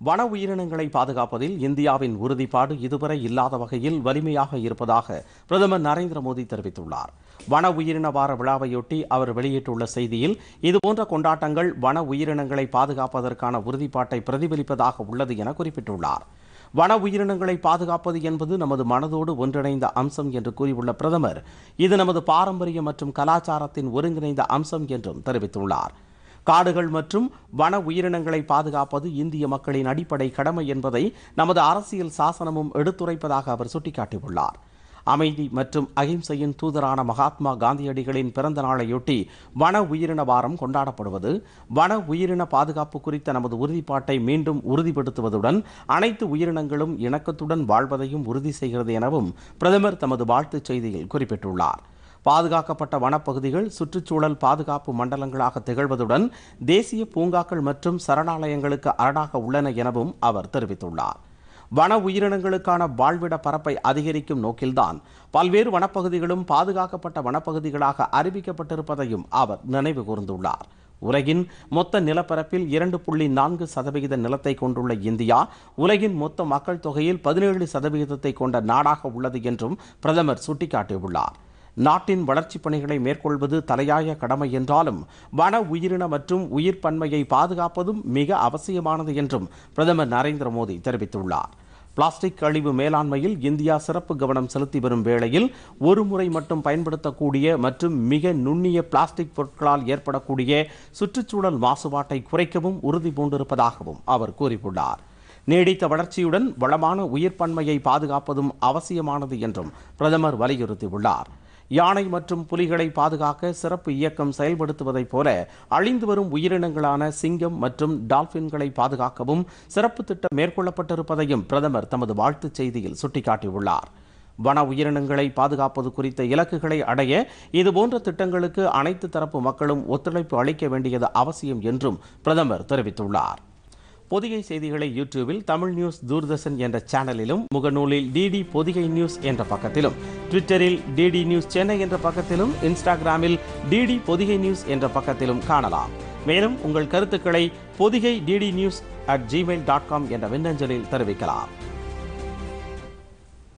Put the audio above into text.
வன உயிரினங்களை பாதுகாப்பதில் இந்தியாவின் உறுதிப்பாடு இதுவரை இல்லாத வகையில் வலிமையாக இருப்பதாக பிரதமர் நரேந்திர மோடி தெரிவித்துள்ளார் வன உயிரின வார விழாவையொட்டி அவர் வெளியிட்டுள்ள செய்தியில் இதுபோன்ற கொண்டாட்டங்கள் வன உயிரினங்களை பாதுகாப்பதற்கான உறுதிப்பாட்டை பிரதிபலிப்பதாக உள்ளது என குறிப்பிட்டுள்ளார் வன உயிரினங்களை பாதுகாப்பது என்பது நமது மனதோடு ஒன்றிணைந்த அம்சம் என்று கூறியுள்ள பிரதமர் இது நமது பாரம்பரியம் மற்றும் கலாச்சாரத்தின் ஒருங்கிணைந்த அம்சம் என்றும் தெரிவித்துள்ளார் காடுகள் மற்றும் வன உயிரினங்களை பாதுகாப்பது இந்திய மக்களின் அடிப்படை கடமை என்பதை நமது அரசியல் சாசனமும் எடுத்துரைப்பதாக அவர் சுட்டிக்காட்டியுள்ளார் அமைதி மற்றும் அகிம்சையின் தூதரான மகாத்மா காந்தியடிகளின் பிறந்த நாளையொட்டி வன உயிரின வாரம் கொண்டாடப்படுவது வன உயிரின பாதுகாப்பு குறித்த நமது உறுதிப்பாட்டை மீண்டும் உறுதிப்படுத்துவதுடன் அனைத்து உயிரினங்களும் இணக்கத்துடன் வாழ்வதையும் உறுதி செய்கிறது எனவும் பிரதமர் தமது வாழ்த்துச் செய்தியில் குறிப்பிட்டுள்ளார் பாதுகாக்கப்பட்ட வனப்பகுதிகள் சுற்றுச்சூழல் பாதுகாப்பு மண்டலங்களாக திகழ்வதுடன் தேசிய பூங்காக்கள் மற்றும் சரணாலயங்களுக்கு அரணாக உள்ளன எனவும் அவர் தெரிவித்துள்ளார் வன உயிரினங்களுக்கான வாழ்விட பரப்பை அதிகரிக்கும் நோக்கில்தான் பல்வேறு வனப்பகுதிகளும் பாதுகாக்கப்பட்ட வனப்பகுதிகளாக அறிவிக்கப்பட்டிருப்பதையும் அவர் நினைவு கூர்ந்துள்ளார் உலகின் மொத்த நிலப்பரப்பில் இரண்டு புள்ளி நான்கு சதவிகித நிலத்தை கொண்டுள்ள இந்தியா உலகின் மொத்த மக்கள் தொகையில் பதினேழு சதவிகிதத்தை கொண்ட நாடாக உள்ளது என்றும் பிரதமர் சுட்டிக்காட்டியுள்ளார் நாட்டின் வளர்ச்சிப் பணிகளை மேற்கொள்வது தலையாய கடமை என்றாலும் வன உயிரின மற்றும் உயிர் பன்மையை பாதுகாப்பதும் மிக அவசியமானது என்றும் பிரதமர் நரேந்திர மோடி தெரிவித்துள்ளார் பிளாஸ்டிக் கழிவு மேலாண்மையில் இந்தியா சிறப்பு கவனம் செலுத்தி வரும் வேளையில் ஒரு முறை மட்டும் பயன்படுத்தக்கூடிய மற்றும் மிக நுண்ணிய பிளாஸ்டிக் பொருட்களால் ஏற்படக்கூடிய சுற்றுச்சூழல் மாசுபாட்டை குறைக்கவும் உறுதி பூண்டிருப்பதாகவும் அவர் கூறியுள்ளார் நீடித்த வளர்ச்சியுடன் வளமான உயிர் பன்மையை பாதுகாப்பதும் அவசியமானது என்றும் பிரதமர் வலியுறுத்தியுள்ளார் யானை மற்றும் புலிகளை பாதுகாக்க சிறப்பு இயக்கம் செயல்படுத்துவதைப் போல அழிந்து வரும் உயிரினங்களான சிங்கம் மற்றும் டால்பின்களை பாதுகாக்கவும் சிறப்பு திட்டம் மேற்கொள்ளப்பட்டிருப்பதையும் பிரதமர் தமது வாழ்த்துச் செய்தியில் சுட்டிக்காட்டியுள்ளார் வன உயிரினங்களை பாதுகாப்பது குறித்த இலக்குகளை அடைய இதுபோன்ற திட்டங்களுக்கு அனைத்து தரப்பு மக்களும் ஒத்துழைப்பு அளிக்க வேண்டியது அவசியம் என்றும் பிரதமர் தெரிவித்துள்ளார் பொதிகை செய்திகளை யூடியூபில் தமிழ் நியூஸ் தூர்தர்ஷன் என்ற சேனலிலும் முகநூலில் டிடி பொதிகை நியூஸ் என்ற பக்கத்திலும் ட்விட்டரில் டிடி நியூஸ் சென்னை என்ற பக்கத்திலும் இன்ஸ்டாகிராமில் டிடி பொதிகை நியூஸ் என்ற பக்கத்திலும் காணலாம் மேலும் உங்கள் கருத்துக்களை Pothigai DD news at Gmail dot com என்ற மின்னஞ்சலில் தெரிவிக்கலாம்